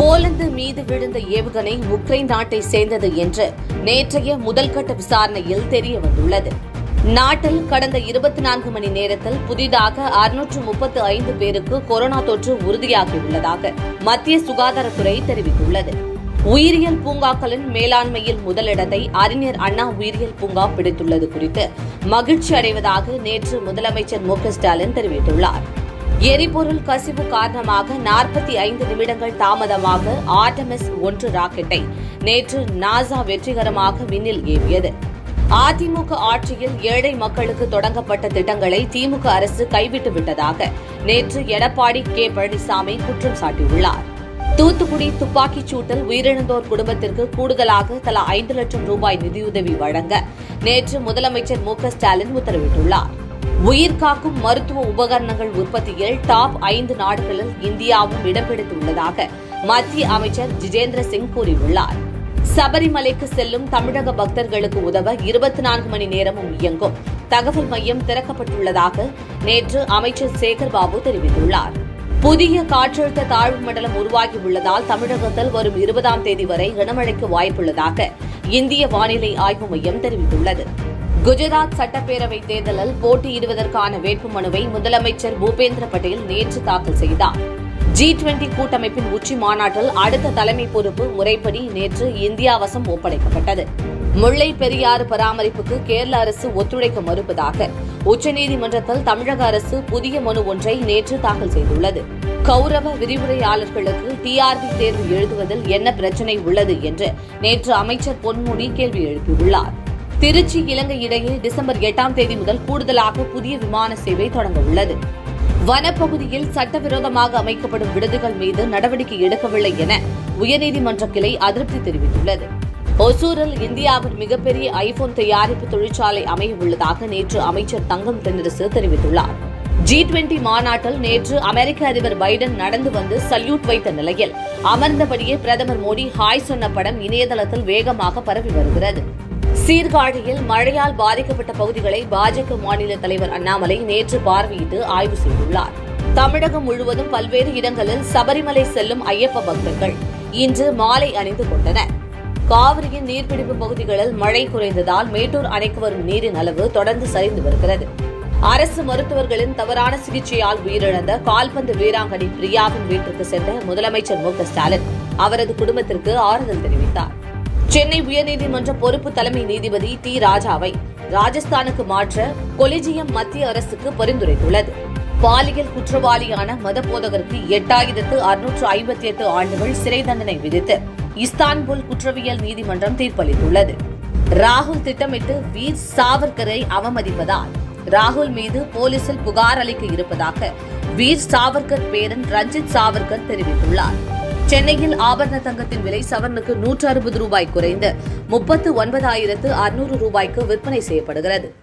Poland மீது விழுந்த ஏவுகணை உக்ரைன் நாட்டை சேர்ந்தது என்று நேற்றைய முதல்கட்ட விசாரணையில் தெரிய வந்துள்ளது நாட்டில் கடந்த இருபத்தி நான்கு மணி நேரத்தில் புதிதாக அறுநூற்று முப்பத்து ஐந்து பேருக்கு கொரோனா தொற்று உறுதியாகியுள்ளதாக மத்திய சுகாதாரத்துறை தெரிவித்துள்ளது உயிரியல் பூங்காக்களின் மேலாண்மையில் முதலிடத்தை அறிஞர் அண்ணா உயிரியல் பூங்கா பிடித்துள்ளது குறித்து மகிழ்ச்சி அடைவதாக நேற்று முதலமைச்சர் மு க ஸ்டாலின் தெரிவித்துள்ளார் எரிபொருள் கசிவு காரணமாக நாற்பத்தி ஐந்து நிமிடங்கள் தாமதமாக ஆர்டமிஸ் ஒன்று ராக்கெட்டை நேற்று நாசா வெற்றிகரமாக விண்ணில் ஏவியது அதிமுக ஆட்சியில் ஏழை மக்களுக்கு தொடங்கப்பட்ட திட்டங்களை திமுக அரசு கைவிட்டு விட்டதாக நேற்று எடப்பாடி கே பழனிசாமி குற்றம் சாட்டியுள்ளார் தூத்துக்குடி துப்பாக்கிச் சூட்டில் உயிரிழந்தோர் குடும்பத்திற்கு கூடுதலாக தலா ஐந்து லட்சம் ரூபாய் நிதியுதவி வழங்க நேற்று முதலமைச்சர் மு க ஸ்டாலின் உத்தரவிட்டுள்ளார் உயிர்காக்கும் மருத்துவ உபகரணங்கள் உற்பத்தியில் டாப் ஐந்து நாடுகளில் இந்தியாவும் இடம் பிடித்துள்ளதாக மத்திய அமைச்சர் ஜிதேந்திர சிங் கூறியுள்ளார் சபரிமலைக்கு செல்லும் தமிழக பக்தர்களுக்கு உதவ இருபத்தி நான்கு மணி நேரமும் இயங்கும் தகவல் மையம் திறக்கப்பட்டுள்ளதாக நேற்று அமைச்சர் சேகர் பாபு தெரிவித்துள்ளார் புதிய காற்றழுத்த தாழ்வு மண்டலம் உருவாகியுள்ளதால் தமிழகத்தில் வரும் இருபதாம் தேதி வரை கனமழைக்கு வாய்ப்புள்ளதாக இந்திய வானிலை ஆய்வு மையம் தெரிவித்துள்ளது குஜராத் சட்டப்பேரவை தேர்தலில் போட்டியிடுவதற்கான வேட்புமனுவை முதலமைச்சர் பூபேந்திர பட்டேல் நேற்று தாக்கல் செய்தார் ஜி டுவெண்டி கூட்டமைப்பின் உச்சி மாநாட்டில் அடுத்த தலைமை பொறுப்பு முறைப்படி நேற்று இந்தியா வசம் ஒப்படைக்கப்பட்டது முல்லை பெரியாறு பராமரிப்புக்கு கேரள அரசு ஒத்துழைக்க மறுப்பதாக உச்சநீதிமன்றத்தில் தமிழக அரசு புதிய மனு ஒன்றை நேற்று தாக்கல் செய்துள்ளது கௌரவ விரிவுரையாளர்களுக்கு டிஆர்பி தேர்வு எழுதுவதில் என்ன பிரச்சினை உள்ளது என்று நேற்று அமைச்சர் பொன்முடி கேள்வி எழுப்பியுள்ளார் திருச்சி இலங்கை இடையே டிசம்பர் எட்டாம் தேதி முதல் கூடுதலாக புதிய விமான சேவை தொடங்க உள்ளது வனப்பகுதியில் சட்டவிரோதமாக அமைக்கப்படும் விடுதிகள் மீது நடவடிக்கை எடுக்கவில்லை என உயர்நீதிமன்ற கிளை அதிருப்தி தெரிவித்துள்ளது ஒசூரில் இந்தியாவின் மிகப்பெரிய ஐபோன் தயாரிப்பு தொழிற்சாலை அமைய உள்ளதாக நேற்று அமைச்சர் தங்கம் தென்னரசு தெரிவித்துள்ளார் ஜி டுவெண்டி மாநாட்டில் நேற்று அமெரிக்க அதிபர் பைடன் நடந்து வந்து சல்யூட் வைத்த நிலையில் அமர்ந்தபடியே பிரதமர் மோடி ஹாய் சொன்ன படம் இணையதளத்தில் வேகமாக பரவி வருகிறது சீர்காழியில் மழையால் பாதிக்கப்பட்ட பகுதிகளை பாஜக மாநில தலைவர் அண்ணாமலை நேற்று பார்வையிட்டு ஆய்வு செய்துள்ளார் தமிழகம் முழுவதும் பல்வேறு இடங்களில் சபரிமலை செல்லும் ஐயப்ப பக்தர்கள் இன்று மாலை அணிந்து கொண்டனர் காவிரியின் நீர்பிடிப்பு பகுதிகளில் மழை குறைந்ததால் மேட்டூர் அணைக்கு வரும் நீரின் அளவு தொடர்ந்து சரிந்து வருகிறது அரசு மருத்துவர்களின் தவறான சிகிச்சையால் உயிரிழந்த கால்பந்து வீராங்கனை பிரியாவின் வீட்டிற்கு சென்ற முதலமைச்சர் மு க ஸ்டாலின் அவரது குடும்பத்திற்கு ஆறுதல் தெரிவித்தார் சென்னை உயர்நீதிமன்ற பொறுப்பு தலைமை நீதிபதி டி ராஜாவை ராஜஸ்தானுக்கு மாற்ற கொலிஜியம் மத்திய அரசுக்கு பரிந்துரைத்துள்ளது பாலியல் குற்றவாளியான மதபோதகருக்கு எட்டாயிரத்து அறுநூற்று ஐம்பத்தி எட்டு ஆண்டுகள் சிறை தண்டனை விதித்து இஸ்தான்புல் குற்றவியல் நீதிமன்றம் தீர்ப்பளித்துள்ளது ராகுல் திட்டமிட்டு வீர் சாவர்கரை அவமதிப்பதால் ராகுல் மீது போலீசில் புகார் அளிக்க இருப்பதாக வீர் சாவர்கர் பேரன் ரஞ்சித் சாவர்கர் தெரிவித்துள்ளார் சென்னையில் ஆபரண தங்கத்தின் விலை சவரனுக்கு நூற்று அறுபது ரூபாய் குறைந்து முப்பத்து ஒன்பதாயிரத்து அறுநூறு ரூபாய்க்கு விற்பனை செய்யப்படுகிறது